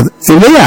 வருகிறது இல்லையா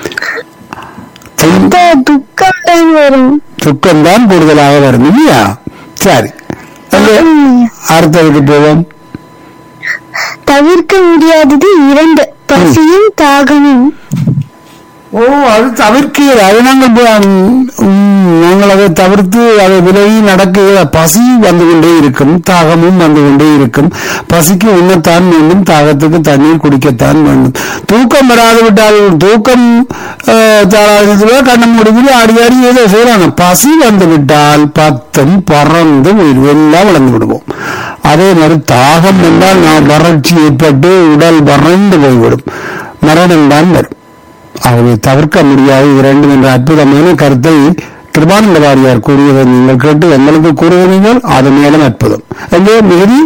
இந்த துக்கம் தான் வரும் துக்கம் தான் கூடுதலாக வரும் இல்லையா சரி அங்கே அடுத்ததுக்கு போவோம் தவிர்க்க முடியாதது இரண்டு பசியும் தாகமும் ஓ அது தவிர்க்கிறது அது நாங்கள் ப- ம், நாங்கள் அதை தவிர்த்து அதை விலகி நடக்க பசி வந்து கொண்டே இருக்கும் தாகமும் வந்து கொண்டே இருக்கும் பசிக்கு உண்ணத்தான் வேண்டும் தாகத்துக்கு தண்ணீர் குடிக்கத்தான் வேண்டும் தூக்கம் வராது விட்டால் தூக்கம் தாராளத்துல கண்ணம் முடிவில் ஆடி ஆடி ஏதோ செய்யலாம் பசி வந்து விட்டால் பத்தும் பறந்து உயிர் எல்லாம் வளர்ந்து விடுவோம் அதே மாதிரி தாகம் என்றால் நாம் வறட்சி ஏற்பட்டு உடல் வறண்டு போய்விடும் மரணம் தான் வரும் அவரை தவிர்க்க முடியாது இரண்டும் என்ற அற்புதமான கருத்தை கிருபானந்த வாரியார் கூறியதை நீங்கள் கேட்டு எங்களுக்கு கூறுவீர்கள் அது மேலும் அற்புதம் எங்கே மிகுதி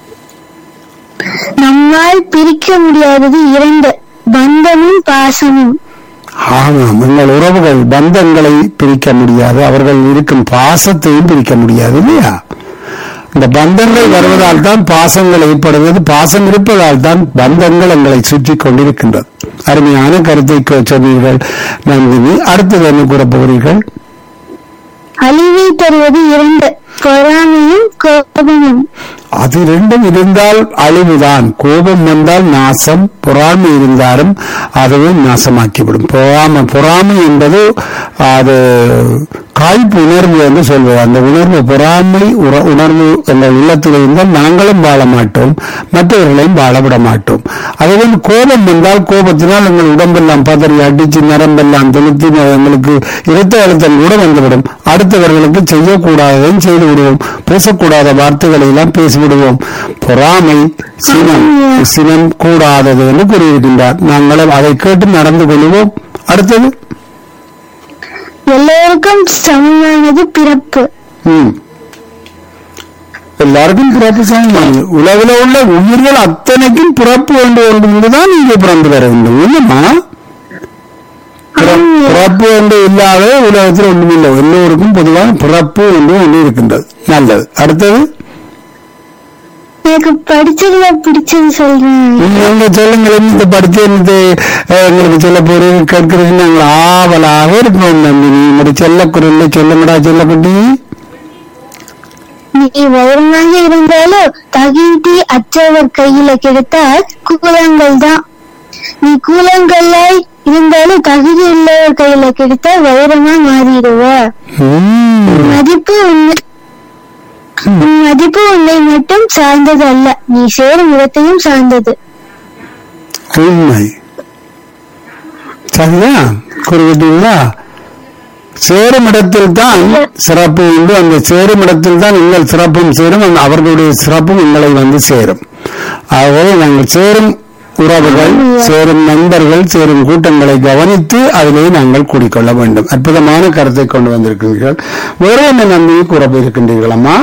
நம்மால் பிரிக்க முடியாதது இரண்டு பந்தமும் பாசமும் ஆமாம் எங்கள் உறவுகள் பந்தங்களை பிரிக்க முடியாது அவர்கள் இருக்கும் பாசத்தையும் பிரிக்க முடியாது இல்லையா இந்த பந்தங்கள் வருவதால் தான் பாசங்கள் ஏற்படுவது பாசம் இருப்பதால் தான் பந்தங்கள் எங்களை சுற்றி கொண்டிருக்கின்றது அருமையான கருத்தை கொ- சொன்னீர்கள் நந்தினி அடுத்தது என்ன கூறப் போகிறீர்கள் அழிவை தருவது இரண்டு பொறாமையும் கோபமும் அது ரெண்டும் இருந்தால் அழிவுதான் கோபம் வந்தால் நாசம் பொறாமை இருந்தாலும் அதுவும் நாசமாக்கிவிடும் பொறாமை பொறாமை என்பது அது காய்ப்பு உணர்வு என்று சொல்வது அந்த உணர்வு பொறாமை உற- உணர்வு என்ற உள்ளத்தில் இருந்தால் நாங்களும் வாழ மாட்டோம் மற்றவர்களையும் வாழ விட மாட்டோம் அதுவே கோபம் வந்தால் கோபத்தினால் எங்கள் உடம்பெல்லாம் பதறி அடிச்சு நரம்பெல்லாம் தெளித்து எங்களுக்கு இரத்த அழுத்தம் கூட வந்துவிடும் அடுத்தவர்களுக்கு செய்யக்கூடாததையும் செய்து விடுவோம் பேசக்கூடாத வார்த்தைகளை எல்லாம் பேசிவிடுவோம் பொறாமை சினம் சினம் கூடாதது என்று கூறியிருக்கின்றார் நாங்களும் அதை கேட்டு நடந்து கொள்வோம் அடுத்தது எல்லோருக்கும் சமமானது பிறப்பு ம். எல்லாருக்கும் பிறப்பு சமமானது உலகில் உள்ள உயிர்கள் அத்தனைக்கும் பிறப்பு ஒன்று ஒன்றுதான் இங்கே பிறந்து வர வேண்டும் இல்லைம்மா பிற- பிறப்பு ஒன்று இல்லாத உலகத்தில் ஒன்றுமில்லை எல்லோருக்கும் பொதுவாக பிறப்பு ஒன்று ஒன்று இருக்கின்றது நல்லது அடுத்தது எனக்கு படிச்சதுல பிடிச்சது சொல்றேன் நீங்க சொல்லுங்கள் இந்த படிச்சு என்னது அஹ், எங்களுக்கு சொல்ல போறீங்க கேட்கறது நாங்கள் ஆவலாக இருக்கோம் நந்தினி உங்களுடைய செல்ல குரல்ல சொல்லுங்கடா செல்லக்குட்டி நீ வைரமாக இருந்தாலும் தகிட்டி அற்றவர் கையில கிடைத்தால் கூலங்கள் தான் நீ கூலங்கள்லாய் இருந்தாலும் தகுதி உள்ளவர் கையில கிடைத்தால் வைரமா மாறிடுவ ம். மதிப்பு உன்னை உன் மதிப்பு உன்னை மட்டும் சார்ந்தது அல்ல நீ சேரும் இடத்தையும் சார்ந்தது உண்மை சரியா குறிப்பிட்டீங்களா சேரும் இடத்தில் தான் சிறப்பு உண்டு அந்த சேரும் இடத்தில் தான் உங்கள் சிறப்பும் சேரும் அந்த அவர்களுடைய சிறப்பும் உங்களை வந்து சேரும் ஆகவே நாங்கள் சேரும் உறவுகள் சேரும் நண்பர்கள் சேரும் கூட்டங்களை கவனித்து அதிலே நாங்கள் கூடிக்கொள்ள வேண்டும் அற்புதமான கருத்தை கொண்டு வந்திருக்கிறீர்கள் வேறு என்ன நம்பி கூற இருக்கின்றீர்களம்மா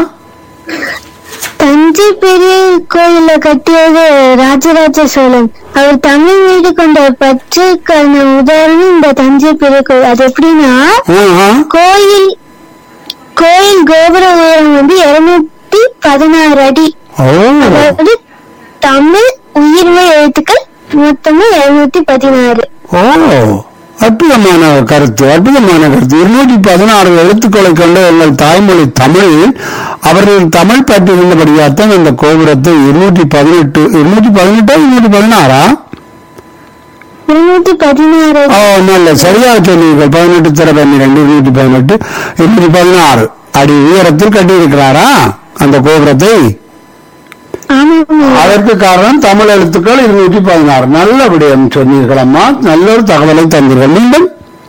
தஞ்சை பெரிய கோயில கட்டியது ராஜராஜ சோழன் அவர் தமிழ் மீது கொண்ட பற்றுக்கான உதாரணம் இந்த தஞ்சை பெரிய கோயில் அது எப்படின்னா ஆஹா. கோயில் கோயில் கோபுர உயரம் வந்து இருநூத்தி பதினாறு அடி ஓ அதாவது தமிழ் உயிர்மை எழுத்துக்கள் மொத்தமும் இருநூத்தி பதினாறு ஓ அற்புதமான கருத்து அற்புதமான கருத்து இருநூற்றி பதினாறு எழுத்துக்களை கொண்ட எங்கள் தாய்மொழி தமிழ் அவர்கள் தமிழ் பற்றியிருந்தபடியாத்தான் அந்த கோபுரத்தை இருநூற்றி பதினெட்டு இருநூற்றி பதினெட்டா இருநூற்றி பதினாறா இருநூத்தி பதினாறு ஓ நல்ல சரியாக சொன்னீர்கள் பதினெட்டு தர பன்னிரெண்டு இருநூற்றி பதினெட்டு இருநூற்றி பதினாறு அடி உயரத்தில் கட்டியிருக்கிறாரா அந்த கோபுரத்தை ஆமாம் அதற்கு காரணம் தமிழ் எழுத்துக்கள் இருநூற்றி பதினாறு நல்ல விடயம் சொன்னீர்கள் அம்மா நல்ல ஒரு தகவலை தந்தீர்கள் மீண்டும்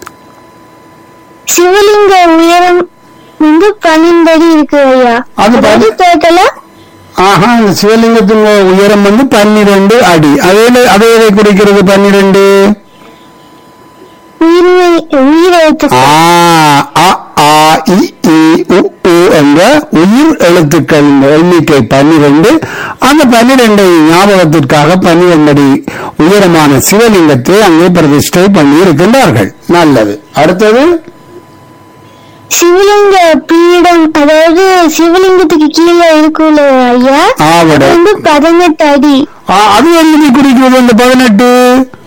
சிவலிங்க உயரம் வந்து பன்னெண்டு அடி இருக்கு ஐயா அது அதாவது டோட்டலா ஆஹா இந்த சிவலிங்கத்தின் உயரம் வந்து பன்னிரண்டு அடி அதே அதை எதை குறிக்கிறது பன்னிரண்டு உயிர்மை உயிர் எழுத்துக்கள் ஆ அ, ஆ இ இ, உ, உ என்ற உயிர் எழுத்துக்கள் எண்ணிக்கை பன்னிரண்டு அந்த பன்னிரண்டை ஞாபகத்திற்காக பன்னிரண்டு அடி உயரமான சிவலிங்கத்தை அங்கே பிரதிஷ்டை பண்ணி இருக்கின்றார்கள் நல்லது அடுத்தது சிவலிங்க பீடம் அதாவது சிவலிங்கத்துக்கு கீழே இருக்குல்ல ஐயா அது ஆவடம் வந்து பதினெட்டு அடி ஆ, அது எங்கே குறிக்கிறது இந்த பதினெட்டு